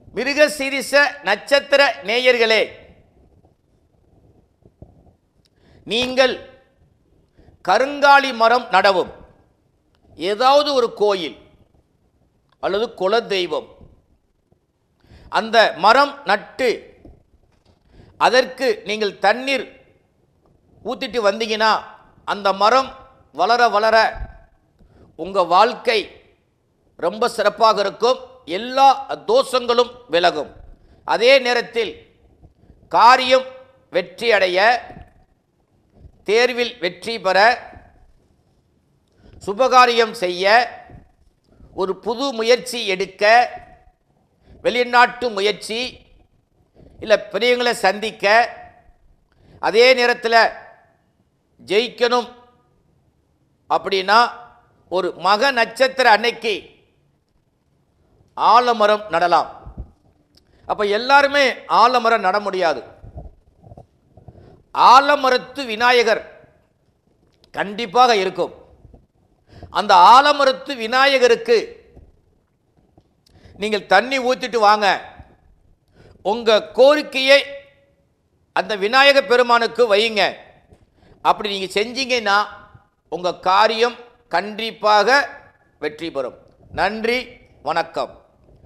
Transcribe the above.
மிருகசீரிச நட்சத்திர நேயர்களே நீங்கள் கருங்காலி மரம் நடவும் ஏதாவது ஒரு கோயில் அல்லது குலதெய்வம் அந்த மரம் நட்டு அதற்கு நீங்கள் தண்ணீர் ஊத்திட்டு வந்தீங்கன்னா அந்த மரம் வளர வளர உங்கள் வாழ்க்கை ரொம்ப சிறப்பாக இருக்கும் எல்லா தோஷங்களும் விலகும் அதே நேரத்தில் காரியம் வெற்றி அடைய தேர்வில் வெற்றி பெற சுபகாரியம் செய்ய ஒரு புது முயற்சி எடுக்க வெளிநாட்டு முயற்சி இல்லை பெரியவங்களை சந்திக்க அதே நேரத்தில் ஜெயிக்கணும் அப்படின்னா ஒரு மக நட்சத்திர அன்னைக்கு ஆலமரம் நடலாம் அப்போ எல்லாருமே ஆலமரம் நட முடியாது ஆலமரத்து விநாயகர் கண்டிப்பாக இருக்கும் அந்த ஆலமரத்து விநாயகருக்கு நீங்கள் தண்ணி ஊற்றிட்டு வாங்க உங்கள் கோரிக்கையை அந்த விநாயக பெருமானுக்கு வையுங்க அப்படி நீங்கள் செஞ்சீங்கன்னா உங்கள் காரியம் கண்டிப்பாக வெற்றி பெறும் நன்றி வணக்கம்